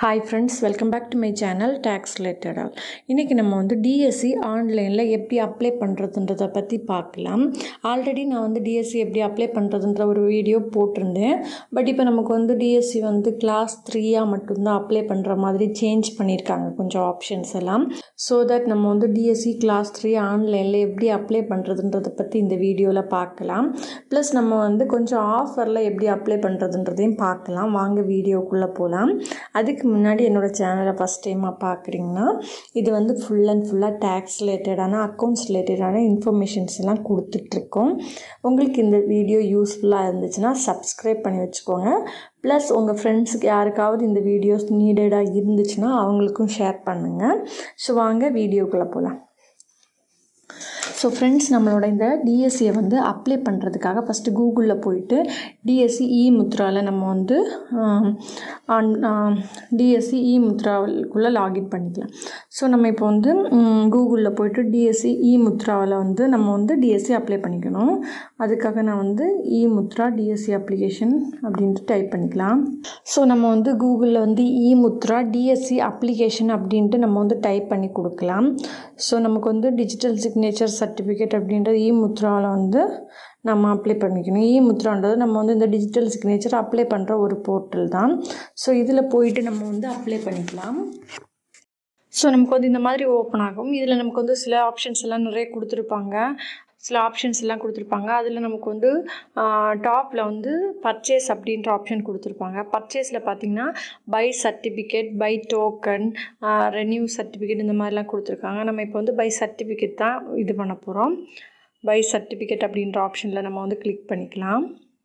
hi friends welcome back to my channel tax ரிலேட்டடாக இன்றைக்கி நம்ம வந்து டிஎஸ்சி ஆன்லைனில் எப்படி அப்ளை பண்ணுறதுன்றதை பற்றி பார்க்கலாம் ஆல்ரெடி நான் வந்து டிஎஸ்சி எப்படி அப்ளை பண்ணுறதுன்ற ஒரு வீடியோ போட்டிருந்தேன் பட் இப்போ நமக்கு வந்து டிஎஸ்சி வந்து கிளாஸ் த்ரீயாக மட்டும்தான் அப்ளை பண்ணுற மாதிரி சேஞ்ச் பண்ணியிருக்காங்க கொஞ்சம் ஆப்ஷன்ஸ் எல்லாம் ஸோ தட் நம்ம வந்து டிஎஸ்சி கிளாஸ் த்ரீ ஆன்லைனில் எப்படி அப்ளை பண்ணுறதுன்றதை பற்றி இந்த வீடியோவில் பார்க்கலாம் ப்ளஸ் நம்ம வந்து கொஞ்சம் ஆஃபரில் எப்படி அப்ளை பண்ணுறதுன்றதையும் பார்க்கலாம் வாங்க வீடியோக்குள்ளே போகலாம் அதுக்கு முன்னாடி என்னோடய சேனலை ஃபஸ்ட் டைமாக பார்க்குறீங்கன்னா இது வந்து ஃபுல் அண்ட் ஃபுல்லாக டேக்ஸ் ரிலேட்டடான அக்கௌண்ட்ஸ் ரிலேட்டடான இன்ஃபர்மேஷன்ஸ் எல்லாம் கொடுத்துட்ருக்கோம் உங்களுக்கு இந்த வீடியோ யூஸ்ஃபுல்லாக இருந்துச்சுன்னா சப்ஸ்கிரைப் பண்ணி வச்சுக்கோங்க ப்ளஸ் உங்கள் ஃப்ரெண்ட்ஸுக்கு யாருக்காவது இந்த வீடியோஸ் நீடடாக இருந்துச்சுன்னா அவங்களுக்கும் ஷேர் பண்ணுங்கள் ஸோ வாங்க வீடியோக்குள்ளே போகலாம் ஸோ ஃப்ரெண்ட்ஸ் நம்மளோட இந்த டிஎஸ்சியை வந்து அப்ளை பண்ணுறதுக்காக ஃபஸ்ட்டு கூகுளில் போயிட்டு டிஎஸ்சி இ முத்ராவில் நம்ம வந்து டிஎஸ்சி இ முத்ராவுக்குள்ளே லாகின் பண்ணிக்கலாம் ஸோ நம்ம இப்போ வந்து கூகுளில் போயிட்டு டிஎஸ்சி இ முத்ராவில் வந்து நம்ம வந்து டிஎஸ்சி அப்ளை பண்ணிக்கணும் அதுக்காக நான் வந்து இ முத்ரா டிஎஸ்சி அப்ளிகேஷன் அப்படின்ட்டு டைப் பண்ணிக்கலாம் ஸோ நம்ம வந்து கூகுளில் வந்து இ முத்ரா டிஎஸ்சி அப்ளிகேஷன் அப்படின்ட்டு நம்ம வந்து டைப் பண்ணி கொடுக்கலாம் ஸோ நமக்கு வந்து டிஜிட்டல் சிக்னேச்சர் சர்டிஃபிகேட் அப்படின்றது இ முத்ராவில் வந்து நம்ம அப்ளை பண்ணிக்கணும் இ முத்ரான்றது நம்ம வந்து இந்த டிஜிட்டல் சிக்னேச்சர் அப்ளை பண்ணுற ஒரு போர்ட்டல் தான் ஸோ இதில் போயிட்டு நம்ம வந்து அப்ளை பண்ணிக்கலாம் ஸோ நமக்கு வந்து இந்த மாதிரி ஓப்பன் ஆகும் இதில் நமக்கு வந்து சில ஆப்ஷன்ஸ் எல்லாம் நிறைய கொடுத்துருப்பாங்க சில ஆப்ஷன்ஸ் எல்லாம் கொடுத்துருப்பாங்க அதில் நமக்கு வந்து டாப்பில் வந்து பர்ச்சேஸ் அப்படின்ற ஆப்ஷன் கொடுத்துருப்பாங்க பர்ச்சேஸில் பார்த்தீங்கன்னா buy certificate buy token renew certificate இந்த மாதிரிலாம் கொடுத்துருக்காங்க நம்ம இப்போ வந்து பை சர்டிஃபிகேட் தான் இது பண்ண போகிறோம் பை சர்டிஃபிகேட் அப்படின்ற ஆப்ஷனில் நம்ம வந்து கிளிக் பண்ணிக்கலாம்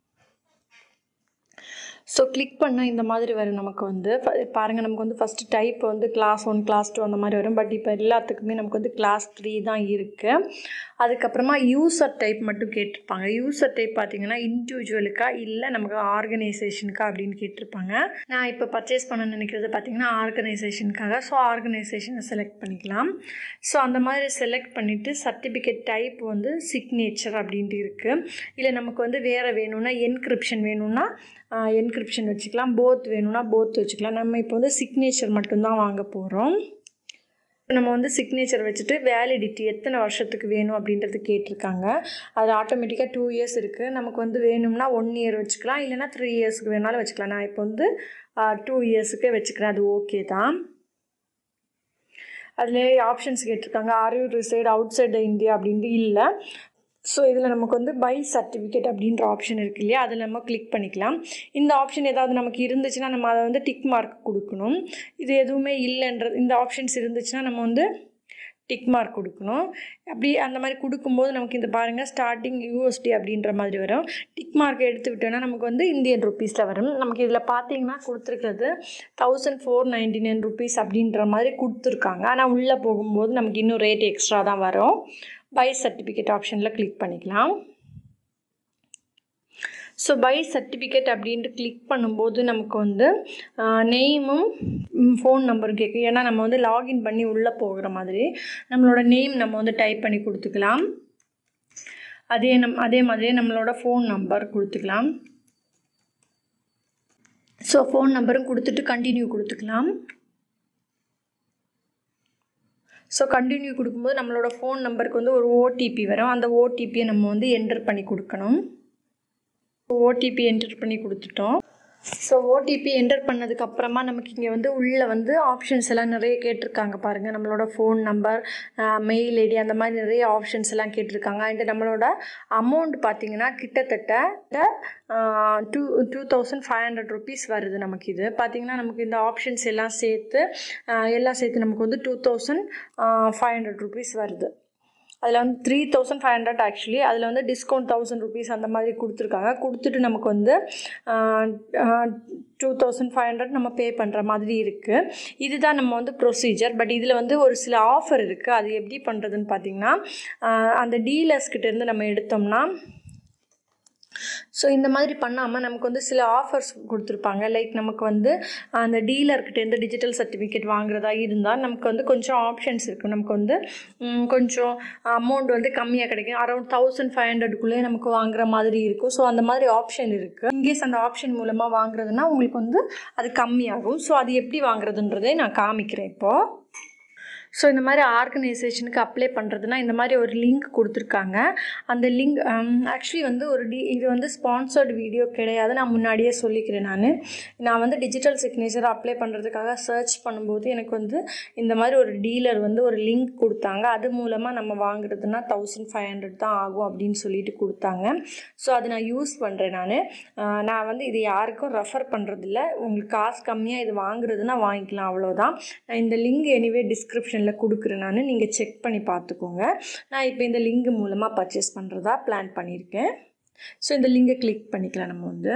ஸோ கிளிக் பண்ணால் இந்த மாதிரி வரும் நமக்கு வந்து பாருங்கள் நமக்கு வந்து ஃபஸ்ட்டு டைப் வந்து கிளாஸ் ஒன் கிளாஸ் டூ அந்த மாதிரி வரும் பட் இப்போ எல்லாத்துக்குமே நமக்கு வந்து கிளாஸ் த்ரீ தான் இருக்குது அதுக்கப்புறமா யூசர் டைப் மட்டும் கேட்டிருப்பாங்க யூசர் டைப் பார்த்தீங்கன்னா இண்டிவிஜுவலுக்கா இல்லை நமக்கு ஆர்கனைசேஷனுக்கா அப்படின்னு கேட்டிருப்பாங்க நான் இப்போ பர்ச்சேஸ் பண்ண நினைக்கிறது பார்த்தீங்கன்னா ஆர்கனைசேஷனுக்காக ஸோ ஆர்கனைசேஷனை செலக்ட் பண்ணிக்கலாம் ஸோ அந்த மாதிரி செலக்ட் பண்ணிவிட்டு சர்டிஃபிகேட் டைப் வந்து சிக்னேச்சர் அப்படின்ட்டு இருக்குது இல்லை நமக்கு வந்து வேறு வேணும்னா என்கிரிப்ஷன் வேணும்னா என்கிரிப்ஷன் வச்சுக்கலாம் போத் வேணும்னா போத் வச்சுக்கலாம் நம்ம இப்போ வந்து சிக்னேச்சர் மட்டும்தான் வாங்க போகிறோம் நம்ம வந்து சிக்னேச்சர் வச்சுட்டு வேலிடிட்டி எத்தனை வருஷத்துக்கு வேணும் அப்படின்றது கேட்டிருக்காங்க அது ஆட்டோமேட்டிக்காக டூ இயர்ஸ் இருக்குது நமக்கு வந்து வேணும்னா ஒன் இயர் வச்சுக்கலாம் இல்லைனா த்ரீ இயர்ஸ்க்கு வேணாலும் வச்சுக்கலாம் நான் இப்போ வந்து டூ இயர்ஸுக்கே வச்சுக்கிறேன் அது ஓகே தான் அதில் ஆப்ஷன்ஸ் கேட்டிருக்காங்க are you reside outside India அப்படின்ட்டு இல்லை ஸோ இதில் நமக்கு வந்து பை சர்டிஃபிகேட் அப்படின்ற ஆப்ஷன் இருக்குது இல்லையா அதில் நம்ம கிளிக் பண்ணிக்கலாம் இந்த ஆப்ஷன் ஏதாவது நமக்கு இருந்துச்சுன்னா நம்ம அதை வந்து டிக் மார்க் கொடுக்கணும் இது எதுவுமே இல்லைன்றது இந்த ஆப்ஷன்ஸ் இருந்துச்சுன்னா நம்ம வந்து டிக் மார்க் கொடுக்கணும் அப்படி அந்த மாதிரி கொடுக்கும்போது நமக்கு இந்த பாருங்கள் ஸ்டார்டிங் யூஎஸ்டி அப்படின்ற மாதிரி வரும் டிக் மார்க் எடுத்து விட்டோன்னா நமக்கு வந்து இந்தியன் ருப்பீஸில் வரும் நமக்கு இதில் பார்த்தீங்கன்னா கொடுத்துருக்கிறது thousand four ninety nine rupees அப்படின்ற மாதிரி கொடுத்துருக்காங்க ஆனால் உள்ளே போகும்போது நமக்கு இன்னும் ரேட் எக்ஸ்ட்ரா தான் வரும் பை சர்டிஃபிகேட் ஆப்ஷனில் கிளிக் பண்ணிக்கலாம் ஸோ பை சர்டிஃபிகேட் அப்படின்ட்டு கிளிக் பண்ணும்போது நமக்கு வந்து நெய்மும் ஃபோன் நம்பரும் கேட்கும் ஏன்னா நம்ம வந்து லாகின் பண்ணி உள்ளே போகிற மாதிரி நம்மளோட நேம் நம்ம வந்து டைப் பண்ணி கொடுத்துக்கலாம் அதே நம் அதே மாதிரியே நம்மளோட ஃபோன் நம்பர் கொடுத்துக்கலாம் ஸோ ஃபோன் நம்பரும் கொடுத்துட்டு கண்டினியூ கொடுத்துக்கலாம் ஸோ கண்டினியூ கொடுக்கும்போது நம்மளோட ஃபோன் நம்பருக்கு வந்து ஒரு ஓடிபி வரும் அந்த ஓடிபியை நம்ம வந்து என்டர் பண்ணி கொடுக்கணும் ஓடிபி என்டர் பண்ணி கொடுத்துட்டோம் ஸோ ஓடிபி என்டர் பண்ணதுக்கு அப்புறமா நமக்கு இங்கே வந்து உள்ளே வந்து ஆப்ஷன்ஸ் எல்லாம் நிறைய கேட்டிருக்காங்க பாருங்கள் நம்மளோட ஃபோன் நம்பர் மெயில் ஐடி அந்த மாதிரி நிறைய ஆப்ஷன்ஸ் எல்லாம் கேட்டிருக்காங்க அண்ட் நம்மளோட அமௌண்ட் பார்த்திங்கன்னா கிட்டத்தட்ட two two thousand five hundred rupees வருது நமக்கு இது பார்த்திங்கன்னா நமக்கு இந்த ஆப்ஷன்ஸ் எல்லாம் சேர்த்து எல்லாம் சேர்த்து நமக்கு வந்து two thousand five hundred rupees வருது அதில் வந்து three thousand five hundred actually அதில் வந்து டிஸ்கவுண்ட் தௌசண்ட் ருபீஸ் அந்த மாதிரி கொடுத்துருக்காங்க கொடுத்துட்டு நமக்கு வந்து டூ தௌசண்ட் ஃபைவ் ஹண்ட்ரட் நம்ம பே பண்ணுற மாதிரி இருக்குது இதுதான் நம்ம வந்து ப்ரொசீஜர் பட் இதில் வந்து ஒரு சில ஆஃபர் இருக்குது அது எப்படி பண்ணுறதுன்னு பார்த்திங்கன்னா அந்த டீலர்ஸ்கிட்டேருந்து நம்ம எடுத்தோம்னா ஸோ இந்த மாதிரி பண்ணாமல் நமக்கு வந்து சில ஆஃபர்ஸ் கொடுத்துருப்பாங்க லைக் நமக்கு வந்து அந்த டீலர்கிட்டேருந்து டிஜிட்டல் சர்டிஃபிகேட் வாங்குறதா இருந்தால் நமக்கு வந்து கொஞ்சம் ஆப்ஷன்ஸ் இருக்குது நமக்கு வந்து ம், கொஞ்சம் அமௌண்ட் வந்து கம்மியாக கிடைக்கும் அரௌண்ட் தௌசண்ட் ஃபைவ் ஹண்ட்ரடுக்குள்ளே நமக்கு வாங்குற மாதிரி இருக்கும் ஸோ அந்த மாதிரி ஆப்ஷன் இருக்குது இன்கேஸ் அந்த ஆப்ஷன் மூலமாக வாங்குறதுனா உங்களுக்கு வந்து அது கம்மியாகும் ஸோ அது எப்படி வாங்குறதுன்றதை நான் காமிக்கிறேன் இப்போது ஸோ இந்த மாதிரி ஆர்கனைசேஷனுக்கு அப்ளை பண்ணுறதுனா இந்த மாதிரி ஒரு லிங்க் கொடுத்துருக்காங்க அந்த லிங்க் ஆக்சுவலி வந்து ஒரு டி இது வந்து ஸ்பான்சர்டு வீடியோ கிடையாது நான் முன்னாடியே சொல்லிக்கிறேன் நான் நான் வந்து டிஜிட்டல் சிக்னேச்சர் அப்ளை பண்ணுறதுக்காக சர்ச் பண்ணும்போது எனக்கு வந்து இந்த மாதிரி ஒரு டீலர் வந்து ஒரு லிங்க் கொடுத்தாங்க அது மூலமாக நம்ம வாங்குறதுனா தௌசண்ட் ஃபைவ் ஹண்ட்ரட் தான் ஆகும் அப்படின்னு சொல்லிட்டு கொடுத்தாங்க ஸோ அது நான் யூஸ் பண்ணுறேன் நான் நான் வந்து இது யாருக்கும் ரெஃபர் பண்ணுறதில்ல உங்களுக்கு காசு கம்மியாக இது வாங்குறதுனா வாங்கிக்கலாம் அவ்வளோதான் நான் இந்த லிங்க் எனிவே டிஸ்கிரிப்ஷனில் கொடுக்குறேன் நான் நீங்கள் செக் பண்ணி பார்த்துக்கோங்க நான் இப்போ இந்த லிங்க் மூலமாக பர்ச்சேஸ் பண்ணுறதா பிளான் பண்ணியிருக்கேன் ஸோ இந்த லிங்கை கிளிக் பண்ணிக்கலாம் நம்ம வந்து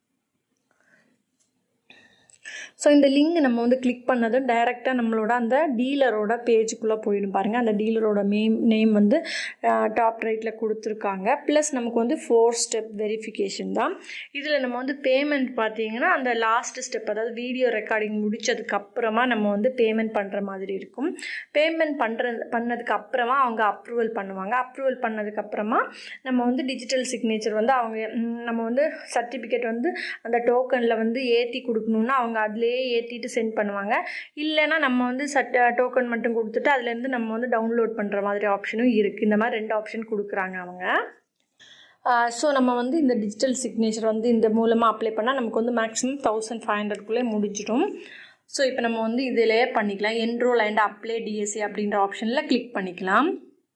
ஸோ இந்த லிங்க் நம்ம வந்து கிளிக் பண்ணதும் டைரெக்டாக நம்மளோட அந்த டீலரோட பேஜுக்குள்ளே போயிடும் பாருங்கள் அந்த டீலரோட நேம் நேம் வந்து டாப் ரைட்டில் கொடுத்துருக்காங்க ப்ளஸ் நமக்கு வந்து ஃபோர் ஸ்டெப் வெரிஃபிகேஷன் தான் இதில் நம்ம வந்து பேமெண்ட் பார்த்தீங்கன்னா அந்த லாஸ்ட் ஸ்டெப் அதாவது வீடியோ ரெக்கார்டிங் முடிச்சதுக்கப்புறமா நம்ம வந்து பேமெண்ட் பண்ணுற மாதிரி இருக்கும் பேமெண்ட் பண்ணுற பண்ணதுக்கு அப்புறமா அவங்க அப்ரூவல் பண்ணுவாங்க அப்ரூவல் பண்ணதுக்கப்புறமா நம்ம வந்து டிஜிட்டல் சிக்னேச்சர் வந்து அவங்க ம், நம்ம வந்து சர்டிஃபிகேட் வந்து அந்த டோக்கனில் வந்து ஏற்றி கொடுக்கணுன்னா அவங்க அதிலேயே ஏற்றிட்டு சென்ட் பண்ணுவாங்க இல்லைன்னா நம்ம வந்து சட் டோக்கன் மட்டும் கொடுத்துட்டு அதுலேருந்து நம்ம வந்து டவுன்லோட் பண்ணுற மாதிரி ஆப்ஷனும் இருக்குது இந்த மாதிரி ரெண்டு ஆப்ஷன் கொடுக்குறாங்க அவங்க ஸோ நம்ம வந்து இந்த டிஜிட்டல் சிக்னேச்சர் வந்து இந்த மூலமாக அப்ளை பண்ணால் நமக்கு வந்து மேக்ஸிமம் தௌசண்ட் ஃபைவ் ஹண்ட்ரட்குள்ளே முடிஞ்சிடும் ஸோ இப்போ நம்ம வந்து இதிலே பண்ணிக்கலாம் என்ரோல் அண்ட் அப்ளை டிஎஸ்சி அப்படின்ற ஆப்ஷனில் கிளிக் பண்ணிக்கலாம்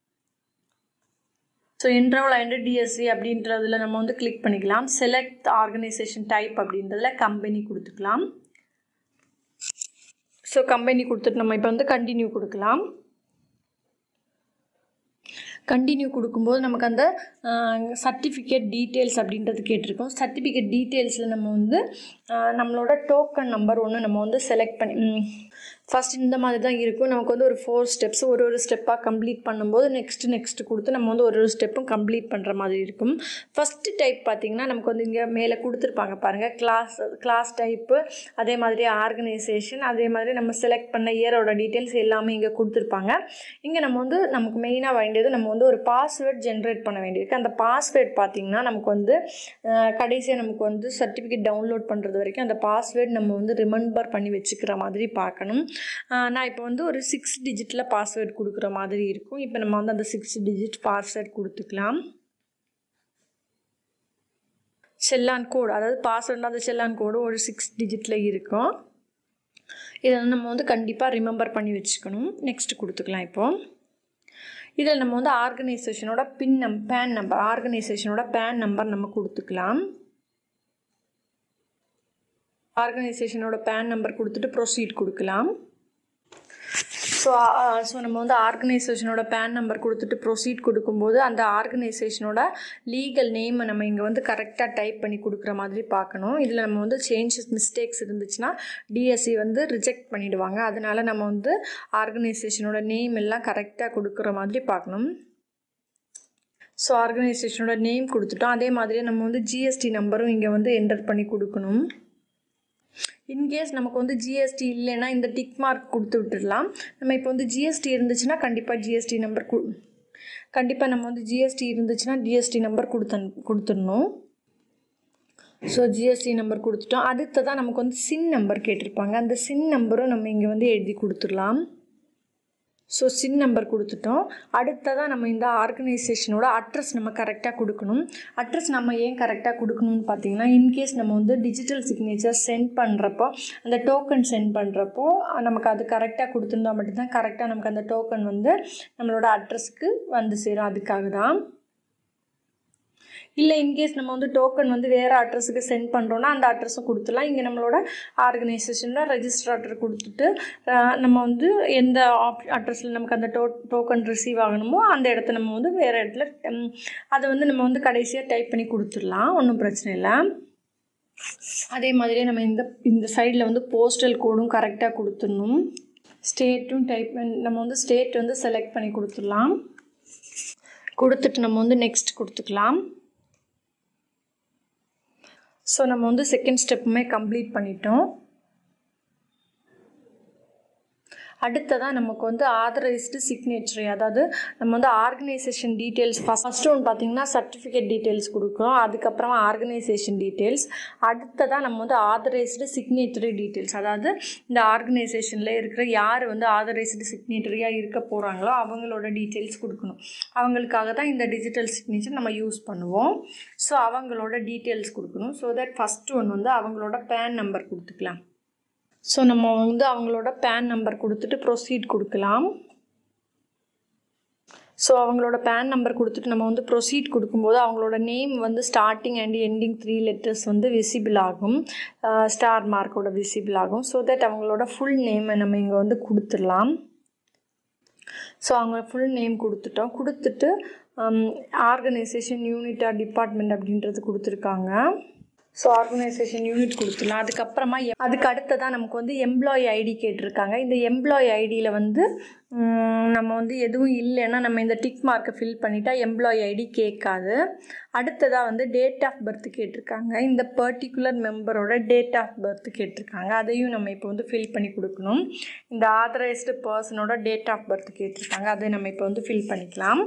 ஸோ என்ரோல் அண்ட் டிஎஸ்சி அப்படின்றதுல நம்ம வந்து கிளிக் பண்ணிக்கலாம் செலக்ட் ஆர்கனைசேஷன் டைப் அப்படின்றதுல கம்பெனி கொடுத்துக்கலாம் ஸோ கம்பெனி கொடுத்துட்டு நம்ம இப்போ வந்து கண்டினியூ கொடுக்கலாம் கண்டினியூ கொடுக்கும்போது நமக்கு அந்த சர்டிஃபிகேட் டீட்டெயில்ஸ் அப்படின்றது கேட்டிருக்கோம் சர்டிஃபிகேட் டீட்டெயில்ஸில் நம்ம வந்து ஆஹ், நம்மளோட டோக்கன் நம்பர் ஒன்று நம்ம வந்து செலக்ட் பண்ணி ஃபஸ்ட் இந்த மாதிரி தான் இருக்கும் நமக்கு வந்து ஒரு ஃபோர் ஸ்டெப்ஸ் ஒரு ஒரு ஸ்டெப்பாக கம்ப்ளீட் பண்ணும்போது நெக்ஸ்ட் நெக்ஸ்ட் கொடுத்து நம்ம வந்து ஒரு ஒரு ஸ்டெப்பும் கம்ப்ளீட் பண்ணுற மாதிரி இருக்கும் ஃபஸ்ட்டு டைப் பார்த்திங்கன்னா நமக்கு வந்து இங்கே மேலே கொடுத்துருப்பாங்க பாருங்கள் கிளாஸ் கிளாஸ் டைப்பு அதே மாதிரி ஆர்கனைசேஷன் அதே மாதிரி நம்ம செலக்ட் பண்ண இயரோட டீட்டெயில்ஸ் எல்லாமே இங்கே கொடுத்துருப்பாங்க இங்கே நம்ம வந்து நமக்கு மெயினாக வேண்டியது நம்ம வந்து ஒரு பாஸ்வேர்ட் ஜென்ரேட் பண்ண வேண்டியிருக்கு அந்த பாஸ்வேர்ட் பார்த்திங்கன்னா நமக்கு வந்து கடைசியாக நமக்கு வந்து சர்டிஃபிகேட் டவுன்லோட் பண்ணுறது வரைக்கும் அந்த பாஸ்வேர்ட் நம்ம வந்து ரிமெம்பர் பண்ணி வச்சுக்கிற மாதிரி பார்க்கணும் ஆஹ் நான் இப்போ வந்து ஒரு சிக்ஸ் டிஜிட்டில் பாஸ்வேர்ட் கொடுக்குற மாதிரி இருக்கும் இப்போ நம்ம வந்து அந்த சிக்ஸ் டிஜிட் பாஸ்வேர்ட் கொடுத்துக்கலாம் செல்லான் கோடு அதாவது பாஸ்வேர்ட் அந்த செல்லான் கோடு ஒரு சிக்ஸ் டிஜிட்டில் இருக்கும் இதை வந்து நம்ம வந்து கண்டிப்பாக ரிமெம்பர் பண்ணி வச்சுக்கணும் நெக்ஸ்ட் கொடுத்துக்கலாம் இப்போ இதில் நம்ம வந்து ஆர்கனைசேஷனோட பின் நம் பேன் நம்பர் ஆர்கனைசேஷனோட பேன் நம்பர் நம்ம கொடுத்துக்கலாம் ஆர்கனைசேஷனோட பேன் நம்பர் கொடுத்துட்டு ப்ரொசீட் கொடுக்கலாம் ஸோ ஸோ நம்ம வந்து ஆர்கனைசேஷனோட பேன் நம்பர் கொடுத்துட்டு ப்ரொசீட் கொடுக்கும்போது அந்த ஆர்கனைசேஷனோட லீகல் நேமை நம்ம இங்கே வந்து கரெக்டாக டைப் பண்ணி கொடுக்குற மாதிரி பார்க்கணும் இதில் நம்ம வந்து சேஞ்சஸ் மிஸ்டேக்ஸ் இருந்துச்சுன்னா டிஎஸ்சி வந்து ரிஜெக்ட் பண்ணிடுவாங்க அதனால நம்ம வந்து ஆர்கனைசேஷனோட நேம் எல்லாம் கரெக்டாக கொடுக்குற மாதிரி பார்க்கணும் ஸோ ஆர்கனைசேஷனோட நேம் கொடுத்துட்டோம் அதே மாதிரியே நம்ம வந்து ஜிஎஸ்டி நம்பரும் இங்கே வந்து என்டர் பண்ணி கொடுக்கணும் இன்கேஸ் நமக்கு வந்து ஜிஎஸ்டி இல்லைன்னா இந்த டிக் மார்க் கொடுத்து விட்டுடலாம் நம்ம இப்போ வந்து ஜிஎஸ்டி இருந்துச்சுன்னா கண்டிப்பாக ஜிஎஸ்டி நம்பர் கு கண்டிப்பாக நம்ம வந்து ஜிஎஸ்டி இருந்துச்சுன்னா ஜிஎஸ்டி நம்பர் கொடுத்தன் கொடுத்துடணும் ஸோ ஜிஎஸ்டி நம்பர் கொடுத்துட்டோம் அடுத்ததான் நமக்கு வந்து சின் நம்பர் கேட்டிருப்பாங்க அந்த சின் நம்பரும் நம்ம இங்கே வந்து எழுதி கொடுத்துடலாம் ஸோ சின் நம்பர் கொடுத்துட்டோம் அடுத்ததாக நம்ம இந்த ஆர்கனைசேஷனோட அட்ரஸ் நம்ம கரெக்டாக கொடுக்கணும் அட்ரஸ் நம்ம ஏன் கரெக்டாக கொடுக்கணும்னு பார்த்தீங்கன்னா இன்கேஸ் நம்ம வந்து டிஜிட்டல் சிக்னேச்சர் சென்ட் பண்ணுறப்போ அந்த டோக்கன் சென்ட் பண்ணுறப்போ நமக்கு அது கரெக்டாக கொடுத்துருந்தா மட்டும்தான் கரெக்டாக நமக்கு அந்த டோக்கன் வந்து நம்மளோட அட்ரஸ்க்கு வந்து சேரும் அதுக்காக தான் இல்லை இன்கேஸ் நம்ம வந்து டோக்கன் வந்து வேறு அட்ரஸுக்கு சென்ட் பண்ணுறோன்னா அந்த அட்ரஸும் கொடுத்துடலாம் இங்கே நம்மளோட ஆர்கனைசேஷனில் ரெஜிஸ்டர் அட்ரஸ் கொடுத்துட்டு அஹ், நம்ம வந்து எந்த ஆப் அட்ரஸில் நமக்கு அந்த டோ டோக்கன் ரிசீவ் ஆகணுமோ அந்த இடத்த நம்ம வந்து வேறு இடத்துல ம், அதை வந்து நம்ம வந்து கடைசியாக டைப் பண்ணி கொடுத்துடலாம் ஒன்றும் பிரச்சனை இல்லை அதே மாதிரியே நம்ம இந்த இந்த சைடில் வந்து போஸ்டல் கோடும் கரெக்டாக கொடுத்துடணும் ஸ்டேட்டும் டைப் நம்ம வந்து ஸ்டேட் வந்து செலக்ட் பண்ணி கொடுத்துடலாம் கொடுத்துட்டு நம்ம வந்து நெக்ஸ்ட் கொடுத்துக்கலாம் ஸோ நம்ம வந்து செகண்ட் ஸ்டெப்புமே கம்ப்ளீட் பண்ணிட்டோம் அடுத்ததாக நமக்கு வந்து ஆதரைஸ்டு சிக்னேச்சரி அதாவது நம்ம வந்து ஆர்கனைசேஷன் டீட்டெயில்ஸ் ஃபஸ்ட் ஃபஸ்ட்டு ஒன்று பார்த்தீங்கன்னா சர்டிஃபிகேட் டீட்டெயில்ஸ் கொடுக்குறோம் அதுக்கப்புறமா ஆர்கனைசேஷன் டீட்டெயில்ஸ் அடுத்ததாக நம்ம வந்து ஆதரைஸ்டு சிக்னேச்சரி டீட்டெயில்ஸ் அதாவது இந்த ஆர்கனைசேஷனில் இருக்கிற யார் வந்து ஆதரைஸ்டு சிக்னேட்டரியாக இருக்க போகிறாங்களோ அவங்களோட டீட்டெயில்ஸ் கொடுக்கணும் அவங்களுக்காக தான் இந்த டிஜிட்டல் சிக்னேச்சர் நம்ம யூஸ் பண்ணுவோம் ஸோ அவங்களோட டீட்டெயில்ஸ் கொடுக்கணும் ஸோ தட் ஃபஸ்ட்டு ஒன்று வந்து அவங்களோட பேன் நம்பர் கொடுத்துக்கலாம் ஸோ நம்ம வந்து அவங்களோட பேன் நம்பர் கொடுத்துட்டு ப்ரொசீட் கொடுக்கலாம் ஸோ அவங்களோட பேன் நம்பர் கொடுத்துட்டு நம்ம வந்து ப்ரொசீட் கொடுக்கும்போது அவங்களோட நேம் வந்து starting and ending three letters வந்து விசிபிள் ஆகும் ஸ்டார் மார்க்கோட விசிபிள் ஆகும் ஸோ தட் அவங்களோட ஃபுல் நேமை நம்ம இங்கே வந்து கொடுத்துடலாம் ஸோ அவங்க ஃபுல் நேம் கொடுத்துட்டோம் கொடுத்துட்டு ஆர்கனைசேஷன் யூனிட் ஆர் டிபார்ட்மெண்ட் அப்படின்றது கொடுத்துருக்காங்க ஸோ ஆர்கனைசேஷன் யூனிட் கொடுத்துடலாம் அதுக்கப்புறமா எ- அதுக்கு அடுத்ததாக நமக்கு வந்து எம்ப்ளாயி ஐடி கேட்டிருக்காங்க இந்த எம்ப்ளாயி ஐடியில் வந்து ம், நம்ம வந்து எதுவும் இல்லைன்னா நம்ம இந்த டிக் மார்க்கை ஃபில் பண்ணிட்டா எம்ப்ளாயி ஐடி கேட்காது அடுத்ததாக வந்து டேட் ஆஃப் பர்த் கேட்டிருக்காங்க இந்த பர்டிகுலர் மெம்பரோட டேட் ஆஃப் பர்த் கேட்டிருக்காங்க அதையும் நம்ம இப்போ வந்து ஃபில் பண்ணி கொடுக்கணும் இந்த ஆதரைஸ்டு பர்சனோட டேட் ஆஃப் பர்த் கேட்டிருக்காங்க அதை நம்ம இப்போ வந்து ஃபில் பண்ணிக்கலாம்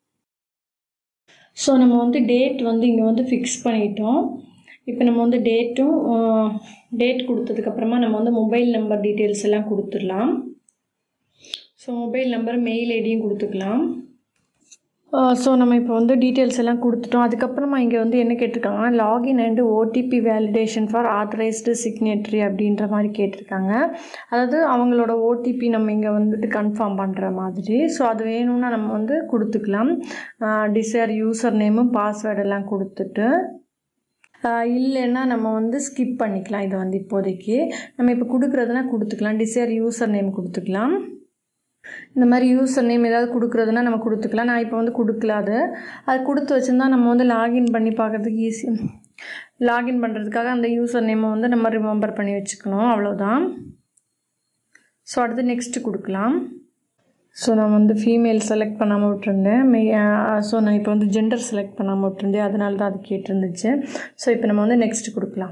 ஸோ நம்ம வந்து டேட் வந்து இங்கே வந்து ஃபிக்ஸ் பண்ணிட்டோம் இப்போ நம்ம வந்து டேட்டும் டேட் கொடுத்ததுக்கப்புறமா நம்ம வந்து மொபைல் நம்பர் டீட்டெயில்ஸ் எல்லாம் கொடுத்துடலாம் ஸோ மொபைல் நம்பர் மெயில் ஐடியும் கொடுத்துக்கலாம் ஸோ நம்ம இப்போ வந்து டீட்டெயில்ஸ் எல்லாம் கொடுத்துட்டோம் அதுக்கப்புறமா இங்கே வந்து என்ன கேட்டிருக்காங்கன்னா login and OTP validation for authorised signatory அப்படின்ற மாதிரி கேட்டிருக்காங்க அதாவது அவங்களோட ஓடிபி நம்ம இங்கே வந்துட்டு கன்ஃபார்ம் பண்ணுற மாதிரி ஸோ அது வேணும்னா நம்ம வந்து கொடுத்துக்கலாம் டிசைர் யூசர் நேமும் பாஸ்வேர்டு எல்லாம் கொடுத்துட்டு ஆஹ் இல்லைன்னா நம்ம வந்து ஸ்கிப் பண்ணிக்கலாம் இதை வந்து இப்போதைக்கு நம்ம இப்போ கொடுக்குறதுனா கொடுத்துக்கலாம் டிசைர் யூசர் நேம் கொடுத்துக்கலாம் இந்த மாதிரி யூசர் நேம் ஏதாவது கொடுக்குறதுனா நம்ம கொடுத்துக்கலாம் நான் இப்போ வந்து கொடுக்கல அது அது கொடுத்து வச்சுருந்தா நம்ம வந்து லாகின் பண்ணி பார்க்கறதுக்கு ஈஸி லாகின் பண்ணுறதுக்காக அந்த யூசர் நேமை வந்து நம்ம ரிமெம்பர் பண்ணி வச்சுக்கணும் அவ்வளோதான் ஸோ அடுத்து நெக்ஸ்ட்டு கொடுக்கலாம் ஸோ நான் வந்து ஃபீமேல் செலக்ட் பண்ணாமல் விட்டுருந்தேன் மே ஸோ நான் இப்போ வந்து ஜெண்டர் செலக்ட் பண்ணாமல் விட்டுருந்தேன் அதனால தான் அது கேட்டிருந்துச்சு ஸோ இப்போ நம்ம வந்து நெக்ஸ்ட் கொடுக்கலாம்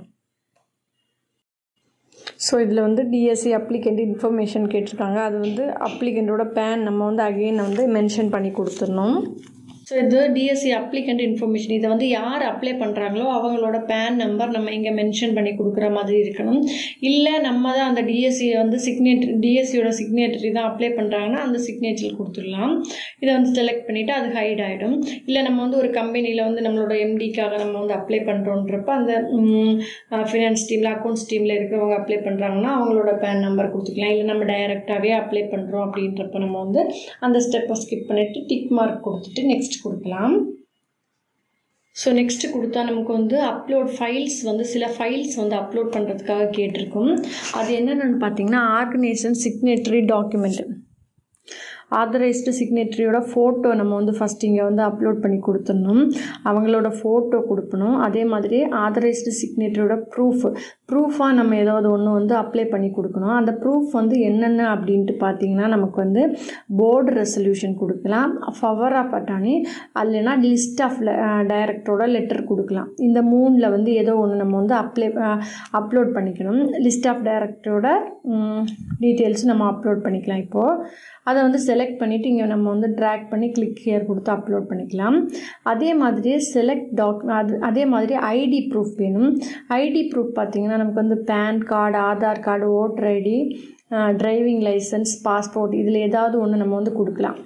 ஸோ இதில் வந்து டிஎஸ்சி அப்ளிகண்ட் இன்ஃபர்மேஷன் கேட்டிருக்காங்க அது வந்து அப்ளிகண்ட்டோட பேன் நம்ம வந்து அகெயின் வந்து மென்ஷன் பண்ணி கொடுத்துடணும் ஸோ இது டிஎஸ்சி அப்ளிகண்ட் இன்ஃபர்மேஷன் இதை வந்து யார் அப்ளை பண்ணுறாங்களோ அவங்களோட பேன் நம்பர் நம்ம இங்கே மென்ஷன் பண்ணி கொடுக்குற மாதிரி இருக்கணும் இல்லை நம்ம தான் அந்த டிஎஸ்சி வந்து சிக்னேட்டரி டிஎஸ்சியோட சிக்னேட்டரி தான் அப்ளை பண்ணுறாங்கன்னா அந்த சிக்னேச்சர் கொடுத்துடலாம் இதை வந்து செலக்ட் பண்ணிவிட்டு அது ஹைட் ஆகிடும் இல்லை நம்ம வந்து ஒரு கம்பெனியில் வந்து நம்மளோட எம்டிக்காக நம்ம வந்து அப்ளை பண்ணுறோன்றப்ப அந்த ஃபினான்ஸ் டீமில் அக்கௌண்ட்ஸ் டீமில் இருக்கிறவங்க அப்ளை பண்ணுறாங்கன்னா அவங்களோட பேன் நம்பர் கொடுத்துக்கலாம் இல்லை நம்ம டைரெக்டாகவே அப்ளை பண்ணுறோம் அப்படின்றப்ப நம்ம வந்து அந்த ஸ்டெப்பை ஸ்கிப் பண்ணிவிட்டு டிக் மார்க் கொடுத்துட்டு நெக்ஸ்ட் கொடுக்கலாம் ஸோ நெக்ஸ்ட்டு கொடுத்தா நமக்கு வந்து அப்லோட் ஃபைல்ஸ் வந்து சில ஃபைல்ஸ் வந்து அப்லோட் பண்ணுறதுக்காக கேட்டிருக்கும் அது என்னென்னு பார்த்தீங்கன்னா ஆர்கனைசேஷன் சிக்னேட்டரி டாக்குமெண்ட் ஆதரைஸ்டு சிக்னேட்டரியோட ஃபோட்டோ நம்ம வந்து ஃபஸ்ட் இங்கே வந்து அப்லோட் பண்ணி கொடுத்துடணும் அவங்களோட ஃபோட்டோ கொடுக்கணும் அதே மாதிரி ஆதரைஸ்டு சிக்னேட்டரியோட ப்ரூஃப் ப்ரூஃபாக நம்ம ஏதாவது ஒன்று வந்து அப்ளை பண்ணி கொடுக்கணும் அந்த ப்ரூஃப் வந்து என்னென்ன அப்படின்ட்டு பார்த்தீங்கன்னா நமக்கு வந்து போர்டு ரெசல்யூஷன் கொடுக்கலாம் பவர் ஆஃப் அட்டானி இல்லைன்னா லிஸ்ட் ஆஃப் டைரக்டரோட லெட்டர் கொடுக்கலாம் இந்த மூணில் வந்து ஏதோ ஒன்று நம்ம வந்து அப்ளை அப்லோட் பண்ணிக்கணும் லிஸ்ட் ஆஃப் டைரக்டரோட டீட்டெயில்ஸ் நம்ம அப்லோட் பண்ணிக்கலாம் இப்போது அதை வந்து செலக்ட் பண்ணிவிட்டு இங்கே நம்ம வந்து ட்ராக் பண்ணி கிளிக் ஹியர் கொடுத்து அப்லோட் பண்ணிக்கலாம் அதே மாதிரியே செலக்ட் டாக் அது அதே மாதிரி ஐடி ப்ரூஃப் வேணும் ஐடி ப்ரூஃப் பார்த்திங்கன்னா நமக்கு வந்து PAN card Aadhaar card voter ID driving licence passport இதில் ஏதாவது ஒன்று நம்ம வந்து கொடுக்கலாம்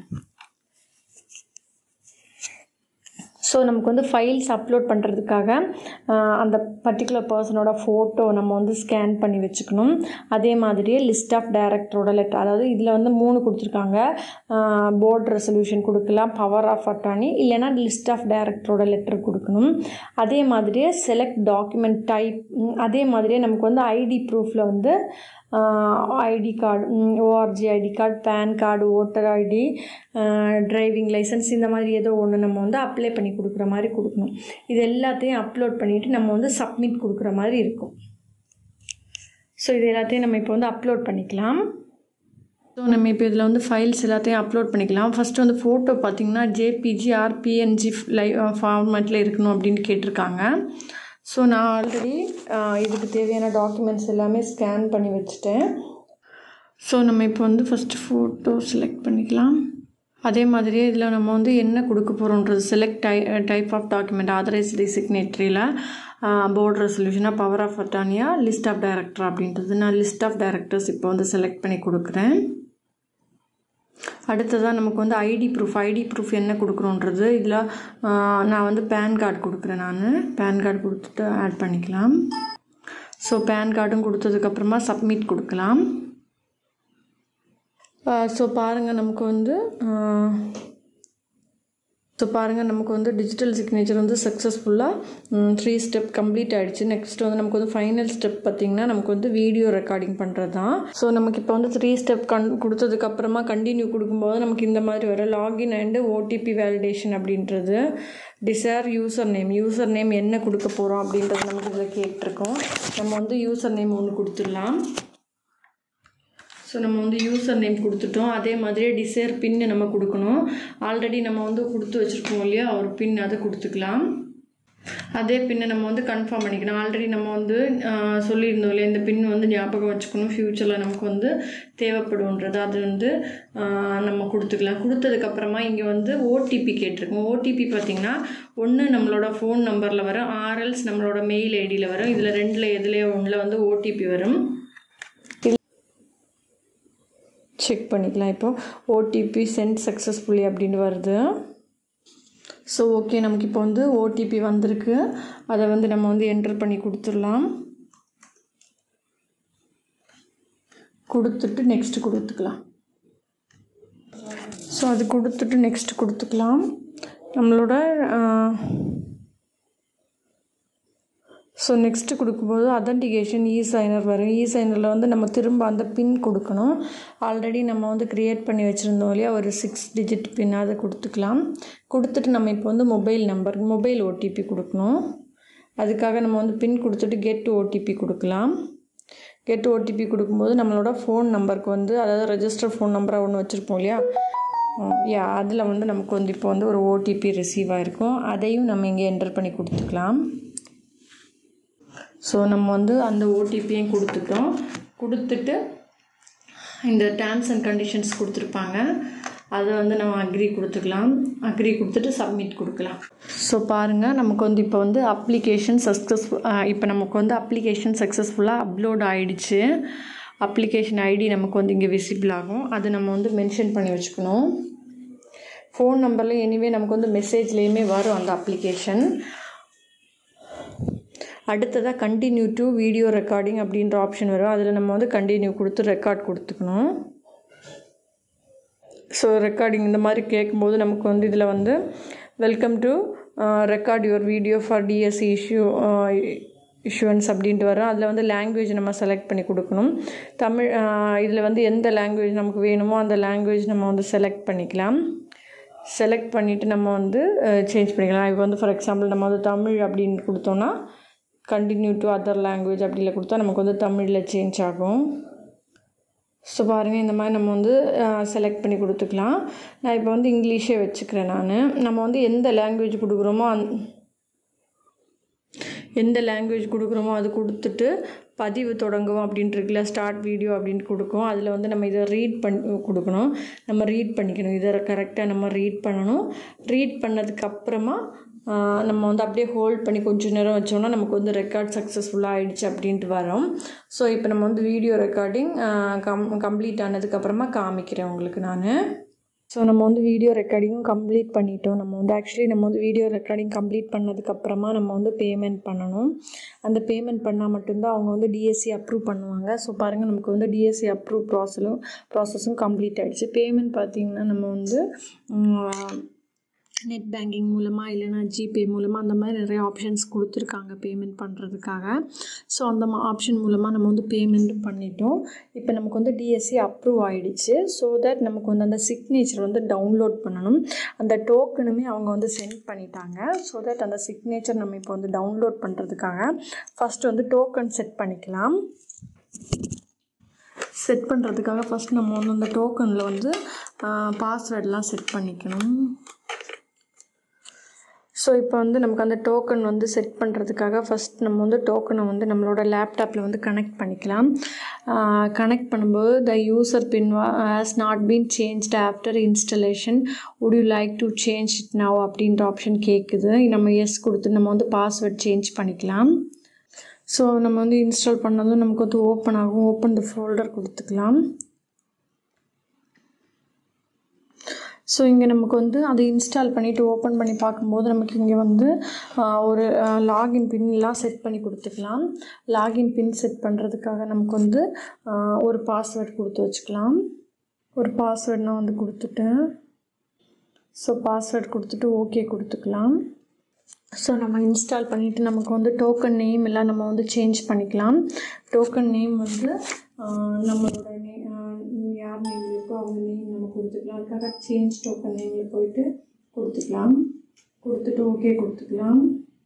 ஸோ நமக்கு வந்து ஃபைல்ஸ் அப்லோட் பண்ணுறதுக்காக அந்த பர்டிகுலர் பர்சனோட ஃபோட்டோ நம்ம வந்து ஸ்கேன் பண்ணி வச்சுக்கணும் அதே மாதிரியே லிஸ்ட் ஆஃப் டைரக்டரோட லெட்டர் அதாவது இதில் வந்து மூணு கொடுத்துருக்காங்க போர்டு ரெசல்யூஷன் கொடுக்கலாம் பவர் ஆஃப் அட்டானி இல்லைனா லிஸ்ட் ஆஃப் டைரக்டரோட லெட்டர் கொடுக்கணும் அதே மாதிரியே செலக்ட் டாக்குமெண்ட் டைப் அதே மாதிரியே நமக்கு வந்து ஐடி ப்ரூஃபில் வந்து ID card ORG ID card PAN card voter ID driving licence இந்த மாதிரி ஏதோ ஒன்று நம்ம வந்து அப்ளை பண்ணி கொடுக்குற மாதிரி கொடுக்கணும் இது எல்லாத்தையும் அப்லோட் பண்ணிவிட்டு நம்ம வந்து சப்மிட் கொடுக்குற மாதிரி இருக்கும் ஸோ இது எல்லாத்தையும் நம்ம இப்போ வந்து அப்லோட் பண்ணிக்கலாம் ஸோ நம்ம இப்போ இதில் வந்து ஃபைல்ஸ் எல்லாத்தையும் அப்லோட் பண்ணிக்கலாம் ஃபஸ்ட்டு வந்து ஃபோட்டோ பார்த்திங்கன்னா ஜேபிஜி ஆர் பிஎன்ஜி லை ஃபார்மேட்டில் இருக்கணும் அப்படின்னு கேட்டிருக்காங்க ஸோ நான் ஆல்ரெடி இதுக்கு தேவையான டாக்குமெண்ட்ஸ் எல்லாமே ஸ்கேன் பண்ணி வச்சுட்டேன் ஸோ நம்ம இப்போ வந்து ஃபஸ்ட்டு ஃபோட்டோ செலக்ட் பண்ணிக்கலாம் அதே மாதிரியே இதில் நம்ம வந்து என்ன கொடுக்க போகிறோன்றது select ty type of document authorised சிக்னேட்ரியில் போர்டு ரெசல்யூஷனாக பவர் ஆஃப் அட்டானியா லிஸ்ட் ஆஃப் டைரக்டர் அப்படின்றது நான் லிஸ்ட் ஆஃப் டைரக்டர்ஸ் இப்போ வந்து செலக்ட் பண்ணி கொடுக்குறேன் அடுத்ததாக நமக்கு வந்து ஐடி ப்ரூஃப் ஐடி ப்ரூஃப் என்ன கொடுக்குறோன்றது இதில் நான் வந்து பேன் கார்டு கொடுக்குறேன் நான் பேன் கார்டு கொடுத்துட்டு ஆட் பண்ணிக்கலாம் ஸோ பேன் கார்டும் கொடுத்ததுக்கப்புறமா சப்மிட் கொடுக்கலாம் ஸோ பாருங்கள் நமக்கு வந்து ஸோ பாருங்கள் நமக்கு வந்து டிஜிட்டல் சிக்னேச்சர் வந்து சக்ஸஸ்ஃபுல்லாக த்ரீ ஸ்டெப் கம்ப்ளீட் ஆகிடுச்சு நெக்ஸ்ட் வந்து நமக்கு வந்து ஃபைனல் ஸ்டெப் பார்த்திங்கன்னா நமக்கு வந்து வீடியோ ரெக்கார்டிங் பண்ணுறது தான் ஸோ நமக்கு இப்போ வந்து த்ரீ ஸ்டெப் கன் கொடுத்ததுக்கப்புறமா கண்டினியூ கொடுக்கும்போது நமக்கு இந்த மாதிரி வரும் லாகின் அண்டு ஓடிபி வேலிடேஷன் அப்படின்றது desire user name user name என்ன கொடுக்க போகிறோம் அப்படின்றது நமக்கு இதில் கேட்டிருக்கோம் நம்ம வந்து யூசர் நேம் ஒன்று கொடுத்துடலாம் ஸோ நம்ம வந்து யூசர் நேம் கொடுத்துட்டோம் அதே மாதிரியே டிசைர் பின்னு நம்ம கொடுக்கணும் ஆல்ரெடி நம்ம வந்து கொடுத்து வச்சுருக்கோம் இல்லையா ஒரு பின் அதை கொடுத்துக்கலாம் அதே பின்னை நம்ம வந்து கன்ஃபார்ம் பண்ணிக்கணும் ஆல்ரெடி நம்ம வந்து சொல்லியிருந்தோம் இல்லையா இந்த பின் வந்து ஞாபகம் வச்சுக்கணும் ஃப்யூச்சரில் நமக்கு வந்து தேவைப்படுன்றது அது வந்து நம்ம கொடுத்துக்கலாம் கொடுத்ததுக்கப்புறமா இங்கே வந்து ஓடிபி கேட்டிருக்கோம் ஓடிபி பார்த்திங்கன்னா ஒன்று நம்மளோட ஃபோன் நம்பரில் வரும் ஆர்எல்ஸ் நம்மளோட மெயில் ஐடியில் வரும் இதில் ரெண்டில் எதுலேயோ ஒன்றில் வந்து ஓடிபி வரும் செக் பண்ணிக்கலாம் இப்போ ஓடிபி சென்ட் சக்ஸஸ்ஃபுல்லி அப்படின்னு வருது ஸோ ஓகே நமக்கு இப்போ வந்து ஓடிபி வந்திருக்கு அதை வந்து நம்ம வந்து என்டர் பண்ணி கொடுத்துடலாம் கொடுத்துட்டு நெக்ஸ்ட்டு கொடுத்துக்கலாம் ஸோ அது கொடுத்துட்டு நெக்ஸ்ட் கொடுத்துக்கலாம் நம்மளோட ஸோ நெக்ஸ்ட்டு கொடுக்கும்போது அதன்டிகேஷன் இ சைனர் வரும் இ சைனரில் வந்து நம்ம திரும்ப அந்த பின் கொடுக்கணும் ஆல்ரெடி நம்ம வந்து க்ரியேட் பண்ணி வச்சுருந்தோம் இல்லையா ஒரு சிக்ஸ் டிஜிட் பின் அதை கொடுத்துக்கலாம் கொடுத்துட்டு நம்ம இப்போ வந்து மொபைல் நம்பர் மொபைல் ஓடிபி கொடுக்கணும் அதுக்காக நம்ம வந்து பின் கொடுத்துட்டு கெட் ஓடிபி கொடுக்கலாம் கெட் ஓடிபி கொடுக்கும்போது நம்மளோட ஃபோன் நம்பருக்கு வந்து அதாவது ரெஜிஸ்டர் ஃபோன் நம்பராக ஒன்று வச்சுருப்போம் இல்லையா யா அதில் வந்து நமக்கு வந்து இப்போ வந்து ஒரு ஓடிபி ரிசீவ் ஆகிருக்கும் அதையும் நம்ம இங்கே என்டர் பண்ணி கொடுத்துக்கலாம் ஸோ நம்ம வந்து அந்த ஓடிபியும் கொடுத்துட்டோம் கொடுத்துட்டு இந்த டேர்ம்ஸ் அண்ட் கண்டிஷன்ஸ் கொடுத்துருப்பாங்க அதை வந்து நம்ம அக்ரி கொடுத்துக்கலாம் அக்ரி கொடுத்துட்டு சப்மிட் கொடுக்கலாம் ஸோ பாருங்கள் நமக்கு வந்து இப்போ வந்து அப்ளிகேஷன் சக்ஸஸ்ஃபுல் இப்போ நமக்கு வந்து அப்ளிகேஷன் சக்ஸஸ்ஃபுல்லாக அப்லோட் ஆகிடுச்சு அப்ளிகேஷன் ஐடி நமக்கு வந்து இங்கே விசிபிள் ஆகும் அது நம்ம வந்து மென்ஷன் பண்ணி வச்சுக்கணும் ஃபோன் நம்பரில் எனிவே நமக்கு வந்து மெசேஜ்லேயுமே வரும் அந்த அப்ளிகேஷன் அடுத்ததாக கண்டினியூ டு வீடியோ ரெக்கார்டிங் அப்படின்ற ஆப்ஷன் வரும் அதில் நம்ம வந்து கண்டினியூ கொடுத்து ரெக்கார்ட் கொடுத்துக்கணும் ஸோ ரெக்கார்டிங் இந்த மாதிரி கேட்கும்போது நமக்கு வந்து இதில் வந்து welcome to record your video for DSC issue issuance அப்படின்ட்டு வரும் அதில் வந்து லாங்குவேஜ் நம்ம செலக்ட் பண்ணி கொடுக்கணும் தமிழ் இதில் வந்து எந்த லாங்குவேஜ் நமக்கு வேணுமோ அந்த லாங்குவேஜ் நம்ம வந்து செலக்ட் பண்ணிக்கலாம் செலக்ட் பண்ணிவிட்டு நம்ம வந்து சேஞ்ச் பண்ணிக்கலாம் இப்போ வந்து ஃபார் எக்ஸாம்பிள் நம்ம வந்து தமிழ் அப்படின்னு கொடுத்தோன்னா கண்டினியூ டு அதர் லாங்குவேஜ் அப்படியில் கொடுத்தா நமக்கு வந்து தமிழில் சேஞ்ச் ஆகும் ஸோ பாருங்கள் இந்த மாதிரி நம்ம வந்து செலக்ட் பண்ணி கொடுத்துக்கலாம் நான் இப்போ வந்து இங்கிலீஷே வச்சுக்கிறேன் நான் நம்ம வந்து எந்த லாங்குவேஜ் கொடுக்குறோமோ அந் எந்த லாங்குவேஜ் கொடுக்குறோமோ அது கொடுத்துட்டு பதிவு தொடங்குவோம் அப்படின்ட்டு இருக்குல்ல ஸ்டார்ட் வீடியோ அப்படின்ட்டு கொடுக்கும் அதில் வந்து நம்ம இதை ரீட் பண்ணி கொடுக்கணும் நம்ம ரீட் பண்ணிக்கணும் இதை கரெக்டாக நம்ம ரீட் பண்ணணும் ரீட் பண்ணதுக்கப்புறமா நம்ம வந்து அப்படியே ஹோல்ட் பண்ணி கொஞ்சம் நேரம் வச்சோம்னா நமக்கு வந்து ரெக்கார்ட் சக்ஸஸ்ஃபுல்லாக ஆகிடுச்சு அப்படின்ட்டு வரோம் ஸோ இப்போ நம்ம வந்து வீடியோ ரெக்கார்டிங் கம் கம்ப்ளீட் ஆனதுக்கப்புறமா காமிக்கிறேன் உங்களுக்கு நான் ஸோ நம்ம வந்து வீடியோ ரெக்கார்டிங்கும் கம்ப்ளீட் பண்ணிட்டோம் நம்ம வந்து ஆக்சுவலி நம்ம வந்து வீடியோ ரெக்கார்டிங் கம்ப்ளீட் பண்ணதுக்கப்புறமா நம்ம வந்து பேமெண்ட் பண்ணணும் அந்த பேமெண்ட் பண்ணால் மட்டும்தான் அவங்க வந்து டிஎஸ்சி அப்ரூவ் பண்ணுவாங்க ஸோ பாருங்கள் நமக்கு வந்து டிஎஸ்சி அப்ரூவ் ப்ராசஸும் ப்ராசஸும் கம்ப்ளீட் ஆகிடுச்சு பேமெண்ட் பார்த்திங்கன்னா நம்ம வந்து நெட் பேங்கிங் மூலமாக இல்லைனா ஜிபே மூலமாக அந்த மாதிரி நிறைய ஆப்ஷன்ஸ் கொடுத்துருக்காங்க பேமெண்ட் பண்ணுறதுக்காக ஸோ அந்த ஆப்ஷன் மூலமாக நம்ம வந்து பேமெண்ட் பண்ணிட்டோம் இப்போ நமக்கு வந்து டிஎஸ்சி அப்ரூவ் ஆகிடுச்சு ஸோ தட் நமக்கு வந்து அந்த சிக்னேச்சர் வந்து டவுன்லோட் பண்ணணும் அந்த டோக்கனுமே அவங்க வந்து சென்ட் பண்ணிட்டாங்க ஸோ தட் அந்த சிக்னேச்சர் நம்ம இப்போ வந்து டவுன்லோட் பண்ணுறதுக்காக ஃபஸ்ட்டு வந்து டோக்கன் செட் பண்ணிக்கலாம் செட் பண்ணுறதுக்காக ஃபஸ்ட் நம்ம வந்து அந்த டோக்கனில் வந்து பாஸ்வேர்டெலாம் செட் பண்ணிக்கணும் ஸோ இப்போ வந்து நமக்கு அந்த டோக்கன் வந்து செட் பண்ணுறதுக்காக ஃபஸ்ட் நம்ம வந்து டோக்கனை வந்து நம்மளோட லேப்டாப்பில் வந்து கனெக்ட் பண்ணிக்கலாம் கனெக்ட் பண்ணும்போது the user PIN has not been changed after installation would you like to change it now அப்படின்ற ஆப்ஷன் கேட்குது நம்ம எஸ் கொடுத்து நம்ம வந்து பாஸ்வேர்ட் சேஞ்ச் பண்ணிக்கலாம் ஸோ நம்ம வந்து இன்ஸ்டால் பண்ணதும் நமக்கு வந்து ஓப்பன் ஆகும் ஓப்பன் த ஃபோல்டர் கொடுத்துக்கலாம் ஸோ இங்கே நமக்கு வந்து அதை இன்ஸ்டால் பண்ணிவிட்டு ஓப்பன் பண்ணி பார்க்கும்போது நமக்கு இங்கே வந்து ஆஹ், ஒரு லாகின் பின்லாம் செட் பண்ணி கொடுத்துக்கலாம் லாகின் பின் செட் பண்ணுறதுக்காக நமக்கு வந்து ஆஹ், ஒரு பாஸ்வேர்ட் கொடுத்து வச்சுக்கலாம் ஒரு பாஸ்வேர்ட் நான் வந்து கொடுத்துட்டேன் ஸோ பாஸ்வேர்ட் கொடுத்துட்டு ஓகே கொடுத்துக்கலாம் ஸோ நம்ம இன்ஸ்டால் பண்ணிவிட்டு நமக்கு வந்து டோக்கன் நேம் எல்லாம் நம்ம வந்து சேஞ்ச் பண்ணிக்கலாம் டோக்கன் நேம் வந்து ஆஹ், நம்மளோட நே யார் நேம் இருக்கோ அவங்க நேம் நம்ம கொடுத்துக்கலாம் அதுக்காக சேஞ்ச் டோக்கன் நேமில் போயிட்டு கொடுத்துக்கலாம் கொடுத்துட்டு ஓகே கொடுத்துக்கலாம்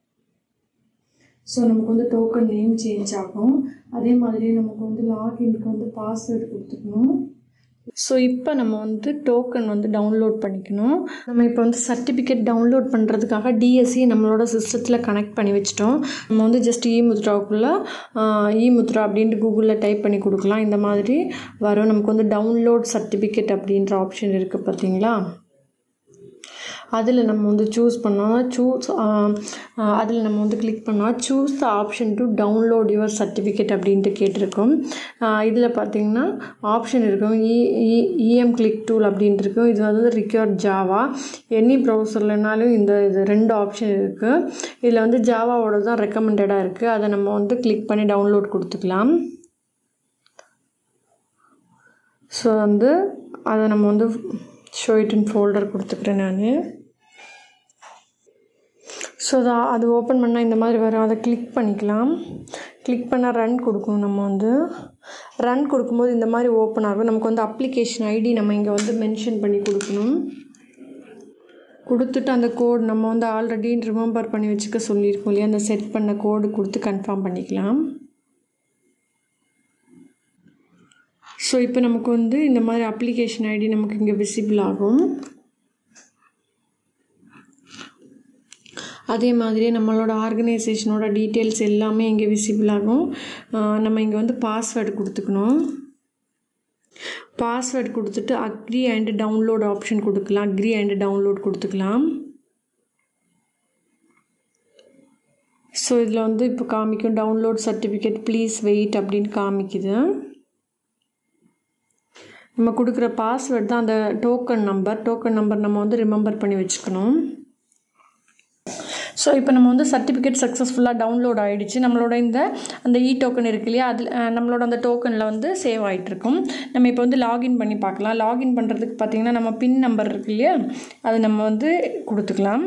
ஸோ நமக்கு வந்து டோக்கன் நேம் சேஞ்ச் ஆகும் அதே மாதிரி நமக்கு வந்து லாகின்க்கு வந்து பாஸ்வேர்டு கொடுத்துக்கணும் ஸோ இப்போ நம்ம வந்து டோக்கன் வந்து டவுன்லோட் பண்ணிக்கணும் நம்ம இப்போ வந்து சர்டிஃபிகேட் டவுன்லோட் பண்ணுறதுக்காக டிஎஸ்சி நம்மளோட சிஸ்டத்தில் கனெக்ட் பண்ணி வச்சிட்டோம் நம்ம வந்து ஜஸ்ட் இ முத்ராவுக்குள்ளே இ முத்ரா அப்படின்ட்டு கூகுளில் டைப் பண்ணி கொடுக்கலாம் இந்த மாதிரி வரும் நமக்கு வந்து டவுன்லோட் சர்டிஃபிகேட் அப்படின்ற ஆப்ஷன் இருக்குது பார்த்தீங்களா அதில் நம்ம வந்து சூஸ் பண்ணோம் சூஸ் அதில் நம்ம வந்து கிளிக் பண்ணால் choose the option to download your certificate அப்படின்ட்டு கேட்டிருக்கோம் இதில் பார்த்தீங்கன்னா ஆப்ஷன் இருக்கும் இ இஎம் கிளிக் டூல் அப்படின்ட்டு இருக்கும் இது வந்து ரிக்யூர்ட் ஜாவா எனி ப்ரௌசர்லனாலும் இந்த இது ரெண்டு ஆப்ஷன் இருக்குது இதில் வந்து ஜாவாவோட தான் ரெக்கமெண்டடாக இருக்குது அதை நம்ம வந்து கிளிக் பண்ணி டவுன்லோட் கொடுத்துக்கலாம் ஸோ வந்து அதை நம்ம வந்து ஷோ இட் இன் ஃபோல்டர் கொடுத்துக்கிறேன் நான் ஸோ அதை அது ஓப்பன் பண்ணால் இந்த மாதிரி வரும் அதை கிளிக் பண்ணிக்கலாம் கிளிக் பண்ணால் ரன் கொடுக்கும் நம்ம வந்து ரன் கொடுக்கும்போது இந்த மாதிரி ஓப்பன் ஆகும் நமக்கு வந்து அப்ளிகேஷன் ஐடி நம்ம இங்கே வந்து மென்ஷன் பண்ணி கொடுக்கணும் கொடுத்துட்டு அந்த கோட் நம்ம வந்து ஆல்ரெடி ரிமெம்பர் பண்ணி வச்சுக்க சொல்லியிருக்கோம் இல்லையா அந்த செட் பண்ண கோடு கொடுத்து கன்ஃபார்ம் பண்ணிக்கலாம் ஸோ இப்போ நமக்கு வந்து இந்த மாதிரி அப்ளிகேஷன் ஐடி நமக்கு இங்கே விசிபிள் ஆகும் அதே மாதிரியே நம்மளோட ஆர்கனைசேஷனோட டீட்டெயில்ஸ் எல்லாமே இங்கே விசிபிள் ஆகும் ஆஹ் நம்ம இங்கே வந்து பாஸ்வேர்டு கொடுத்துக்கணும் பாஸ்வேர்டு கொடுத்துட்டு அக்ரி அண்ட் டவுன்லோட் ஆப்ஷன் கொடுக்கலாம் அக்ரி அண்ட் டவுன்லோட் கொடுத்துக்கலாம் ஸோ இதில் வந்து இப்போ காமிக்கும் டவுன்லோட் சர்டிஃபிகேட் ப்ளீஸ் வெயிட் அப்படின்னு காமிக்குது நம்ம கொடுக்குற பாஸ்வேர்ட் தான் அந்த டோக்கன் நம்பர் டோக்கன் நம்பர் நம்ம வந்து ரிமெம்பர் பண்ணி வச்சுக்கணும் ஸோ இப்போ நம்ம வந்து சர்டிஃபிகேட் சக்ஸஸ்ஃபுல்லாக டவுன்லோட் ஆகிடுச்சு நம்மளோட இந்த அந்த இ டோக்கன் இருக்கு இல்லையா அதில் அஹ், நம்மளோட அந்த டோக்கனில் வந்து சேவ் ஆகிட்டுருக்கும் நம்ம இப்போ வந்து லாகின் பண்ணி பார்க்கலாம் லாகின் பண்ணுறதுக்கு பார்த்தீங்கன்னா நம்ம பின் நம்பர் இருக்கு இல்லையா அது நம்ம வந்து கொடுத்துக்கலாம்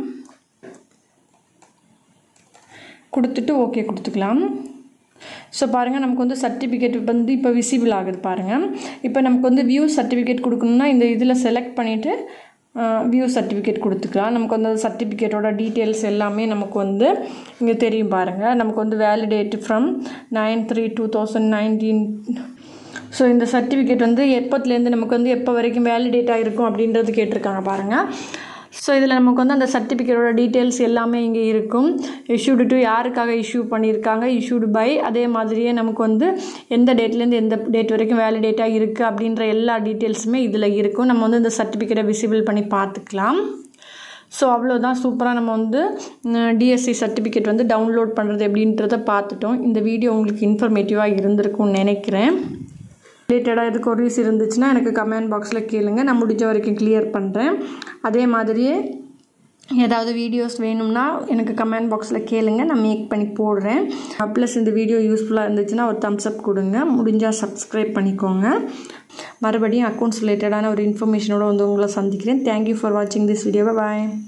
கொடுத்துட்டு ஓகே கொடுத்துக்கலாம் ஸோ பாருங்கள் நமக்கு வந்து சர்டிஃபிகேட் வந்து இப்போ விசிபிள் ஆகுது பாருங்கள் இப்போ நமக்கு வந்து வியூ சர்டிஃபிகேட் கொடுக்கணும்னா இந்த இதில் செலக்ட் பண்ணிவிட்டு வியூ சர்டிஃபிகேட் கொடுத்துக்கலாம் நமக்கு வந்து அந்த சர்டிஃபிகேட்டோட டீட்டெயில்ஸ் எல்லாமே நமக்கு வந்து இங்கே தெரியும் பாருங்கள் நமக்கு வந்து validate from nine three two thousand nineteen so இந்த சர்டிஃபிகேட் வந்து எப்போத்துலேருந்து நமக்கு வந்து எப்போ வரைக்கும் வேலிடேட் ஆகிருக்கும் அப்படின்றது கேட்டிருக்காங்க பாருங்கள் ஸோ இதில் நமக்கு வந்து அந்த சர்டிஃபிகேட்டோட டீட்டெயில்ஸ் எல்லாமே இங்கே இருக்கும் இஷ்யூடு டு யாருக்காக இஷ்யூ பண்ணியிருக்காங்க இஷ்யூடு பை அதே மாதிரியே நமக்கு வந்து எந்த டேட்லேருந்து எந்த டேட் வரைக்கும் வேலிடேட்டாக இருக்குது அப்படின்ற எல்லா டீட்டெயில்ஸுமே இதில் இருக்கும் நம்ம வந்து இந்த சர்டிஃபிகேட்டை விசிபிள் பண்ணி பார்த்துக்கலாம் ஸோ அவ்வளோதான் சூப்பராக நம்ம வந்து டிஎஸ்சி சர்டிஃபிகேட் வந்து டவுன்லோட் பண்ணுறது எப்படின்றத பார்த்துட்டோம் இந்த வீடியோ உங்களுக்கு இன்ஃபர்மேட்டிவாக இருந்திருக்கும்னு நினைக்கிறேன் ரிலேட்டடாக எதுக்கு கொரிஸ் இருந்துச்சுன்னா எனக்கு கமெண்ட் பாக்ஸில் கேளுங்க நான் முடிஞ்ச வரைக்கும் கிளியர் பண்ணுறேன் அதே மாதிரியே ஏதாவது வீடியோஸ் வேணும்னா எனக்கு கமெண்ட் பாக்ஸில் கேளுங்க நான் மேக் பண்ணி போடுறேன் ப்ளஸ் இந்த வீடியோ யூஸ்ஃபுல்லாக இருந்துச்சுன்னா ஒரு தம்ஸ் அப் கொடுங்க முடிஞ்சால் சப்ஸ்கிரைப் பண்ணிக்கோங்க மறுபடியும் அக்கௌண்ட்ஸ் ரிலேட்டடான ஒரு இன்ஃபர்மேஷனோட வந்து உங்களை சந்திக்கிறேன் தேங்க்யூ ஃபார் வாட்சிங் திஸ் வீடியோ பாய்